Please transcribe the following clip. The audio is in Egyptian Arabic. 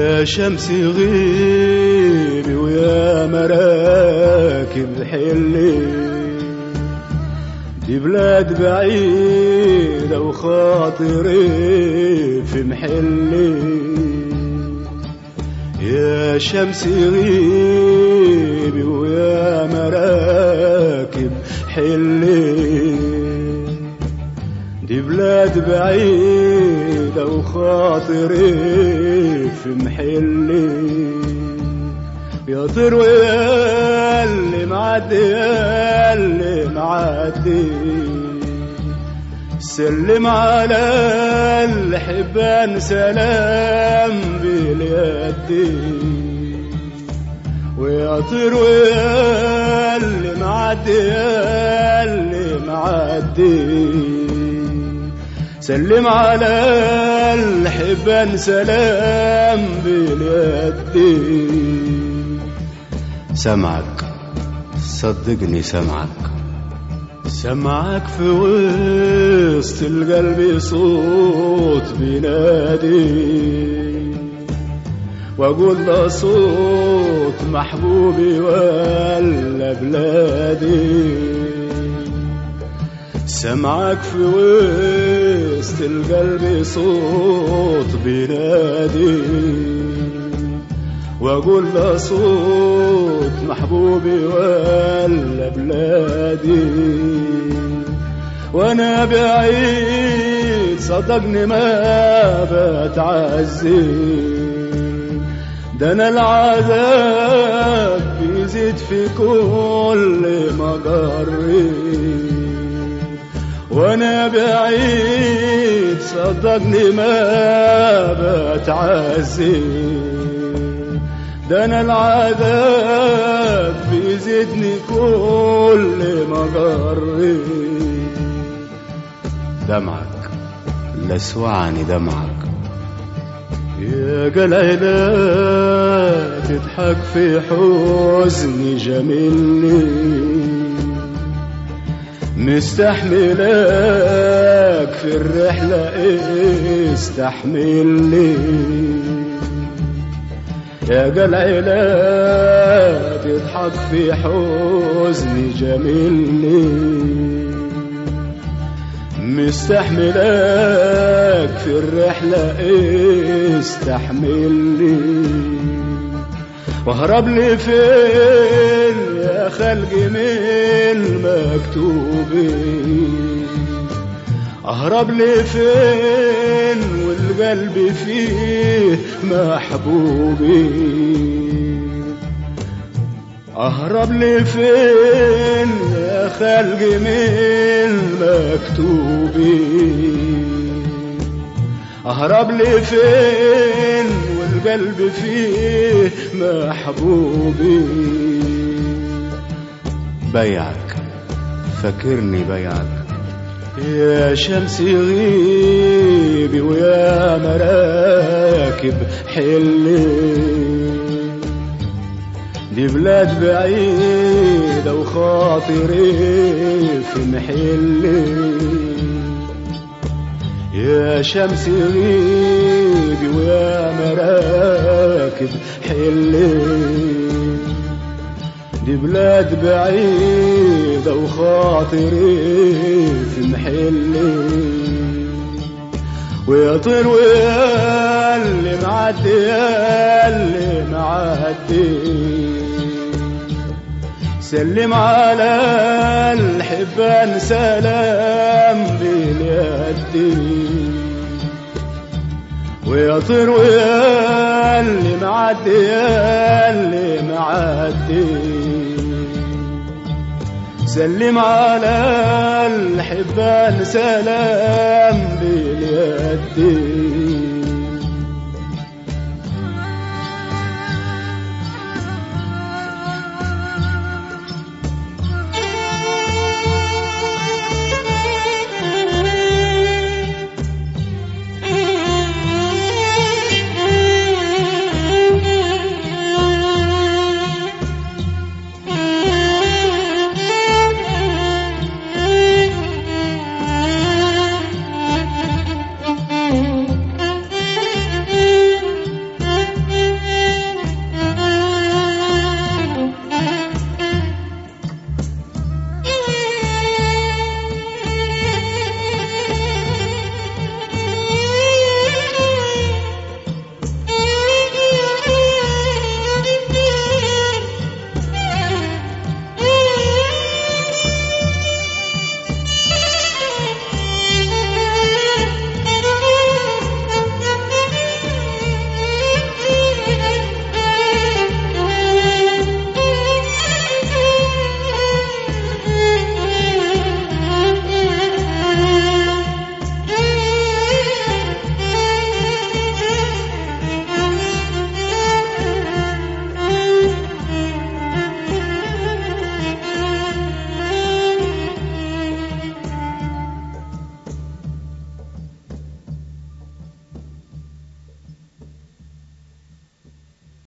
يا شمس غيبي ويا مراكب حلي دي بلاد بعيدة وخاطري في محلي يا شمس غيبي ويا مراكب حلي دي بلاد بعيدة وخاطري في محلي يا ثروي يا اللي معدي يا اللي معدي سلم على الحبان سلام باليد ويا ثروي يا اللي معدي يا اللي معدي سلم على الحبان سلام باليد سمعك صدقني سمعك سمعك في وسط القلب صوت بينادي واقول ده صوت محبوبي ولا بلادي سمعك في وسط القلب صوت بينادي واقول ده صوت محبوبي ولا بلادي وانا بعيد صدقني ما بتعزي ده انا العذاب بيزيد في كل مقري وانا بعيد صدقني ما بتعزي ده انا العذاب بيزيدني كل ما قري دمعك لسوعني دمعك يا قليلة تضحك في حزني جميلني مستحملك في الرحلة استحملني يا قليلة تضحك في حزني جميلني مستحملك في الرحلة استحملني واهرب لي فين يا خلقي من مكتوبين اهرب لي فين والقلب فيه محبوبي اهرب لي فين يا خلقي من مكتوبي اهرب لي فين والقلب فيه محبوبي بيعك فكرني بيعك يا شمس غيبي ويا مراكب حلي دي بلاد بعيدة وخاطري في محلي يا شمس غيبي ويا مراكب حلي دي بلاد بعيدة وخاطري في محلي ويا طير ويا اللي معدي يا اللي معدي سلم على الحبان سلام باليد ويا طير ويا اللي معدي يا اللي معدي سلم على الحبان سلام باليد